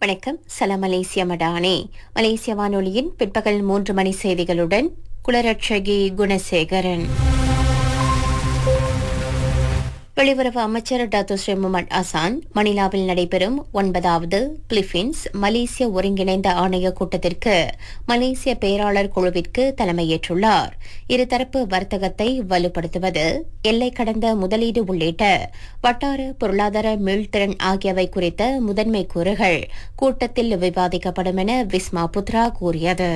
வணக்கம் சலாம் மலேசிய மடானே மலேசிய வானொலியின் பிற்பகல் மூன்று மணி செய்திகளுடன் குலரட்சகி குணசேகரன் வெளியுறவு அமைச்சர் டாக்டர் ஸ்ரீ முகமது அசான் மணிலாவில் நடைபெறும் ஒன்பதாவது பிலிப்பீன்ஸ் மலேசிய ஒருங்கிணைந்த ஆணைய கூட்டத்திற்கு மலேசிய பேராளர் குழுவிற்கு தலைமையேற்றுள்ளார் இருதரப்பு வர்த்தகத்தை வலுப்படுத்துவது எல்லை கடந்த முதலீடு உள்ளிட்ட வட்டார பொருளாதார மீள்திறன் ஆகியவை குறித்த முதன்மை கூறுகள் கூட்டத்தில் விவாதிக்கப்படும் என விஸ்மா புத்ரா கூறியது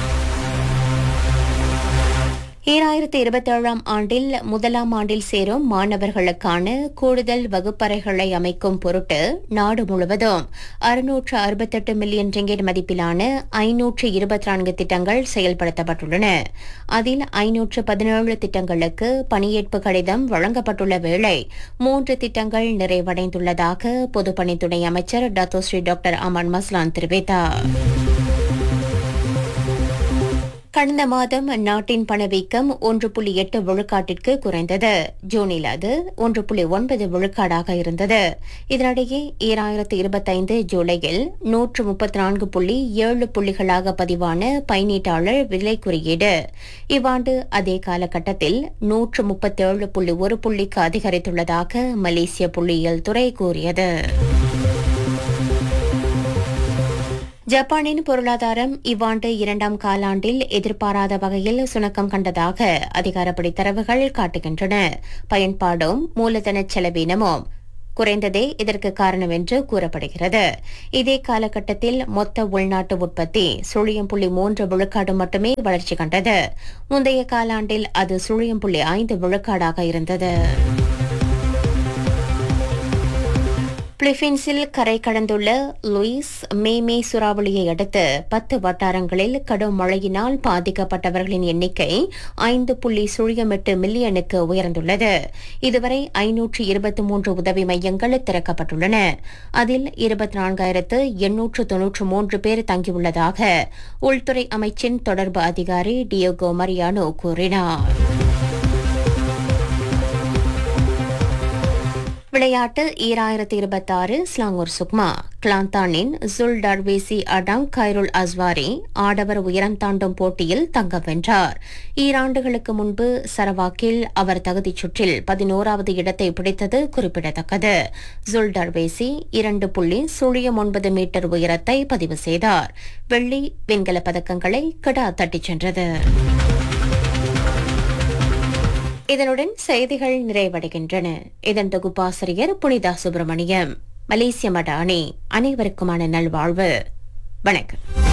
ஈராயிரத்தி இருபத்தேழாம் ஆண்டில் முதலாம் ஆண்டில் சேரும் மாணவர்களுக்கான கூடுதல் வகுப்பறைகளை அமைக்கும் பொருட்டு நாடு முழுவதும் அறுநூற்று அறுபத்தெட்டு மில்லியன் ரிங்கெட் மதிப்பிலான ஐநூற்று இருபத்தி நான்கு திட்டங்கள் செயல்படுத்தப்பட்டுள்ளன அதில் ஐநூற்று பதினேழு திட்டங்களுக்கு பணியேற்பு கடிதம் வழங்கப்பட்டுள்ள வேளை மூன்று திட்டங்கள் நிறைவடைந்துள்ளதாக பொதுப்பணித்துறை அமைச்சர் டத்தோஸ்ரீ டாக்டர் அமன் மஸ்லான் தெரிவித்தார் கடந்த மாதம் நாட்டின் பணவீக்கம் ஒன்று புள்ளி எட்டு விழுக்காட்டிற்கு குறைந்தது ஜூனில் அது ஒன்று புள்ளி ஒன்பது விழுக்காடாக இருந்தது இதனிடையே ஈராயிரத்து இருபத்தைந்து ஜூலையில் நூற்று முப்பத்தி நான்கு புள்ளி ஏழு புள்ளிகளாக பதிவான பயனீட்டாளர் விலை குறியீடு இவ்வாண்டு அதே காலகட்டத்தில் நூற்று முப்பத்தேழு புள்ளி ஒரு புள்ளிக்கு அதிகரித்துள்ளதாக மலேசிய புள்ளியியல் துறை கூறியது ஜப்பானின் பொருளாதாரம் இவ்வாண்டு இரண்டாம் காலாண்டில் எதிர்பாராத வகையில் சுணக்கம் கண்டதாக அதிகாரப்படி தரவுகள் காட்டுகின்றன பயன்பாடும் மூலதன செலவீனமும் குறைந்ததே இதற்கு காரணம் என்று கூறப்படுகிறது இதே காலகட்டத்தில் மொத்த உள்நாட்டு உற்பத்தி சுழியம் புள்ளி மூன்று விழுக்காடு மட்டுமே வளர்ச்சி கண்டது முந்தைய காலாண்டில் அது சுழியம் புள்ளி ஐந்து விழுக்காடாக இருந்தது பிலிப்பீன்ஸில் கரை கடந்துள்ள லூயிஸ் மேமே சூறாவளியை அடுத்து பத்து வட்டாரங்களில் கடும் மழையினால் பாதிக்கப்பட்டவர்களின் எண்ணிக்கை ஐந்து புள்ளி சுழியம் எட்டு மில்லியனுக்கு உயர்ந்துள்ளது இதுவரை ஐநூற்று இருபத்தி மூன்று உதவி மையங்கள் திறக்கப்பட்டுள்ளன அதில் இருபத்தி நான்காயிரத்து எண்ணூற்று தொன்னூற்று மூன்று பேர் தங்கியுள்ளதாக உள்துறை அமைச்சின் தொடர்பு அதிகாரி டியோகோ மரியானோ கூறினார் விளையாட்டு ஈராயிரத்தி இருபத்தாறு ஸ்லாங்கூர் சுக்மா கிளாந்தானின் ஜுல் டர்வேசி அடாங் கைருல் அஸ்வாரி ஆடவர் உயரம் தாண்டும் போட்டியில் தங்கம் வென்றார் ஈராண்டுகளுக்கு முன்பு சரவாக்கில் அவர் தகுதிச் சுற்றில் பதினோராவது இடத்தை பிடித்தது குறிப்பிடத்தக்கது ஜுல் டர்வேசி இரண்டு புள்ளி சுழியம் ஒன்பது மீட்டர் உயரத்தை பதிவு செய்தார் வெள்ளி வெண்கலப் பதக்கங்களை கிடா தட்டிச் சென்றது இதனுடன் செய்திகள் நிறைவடைகின்றன இதன் தொகுப்பாசிரியர் புனிதா சுப்பிரமணியம் மலேசிய மடானி அனைவருக்குமான நல்வாழ்வு வணக்கம்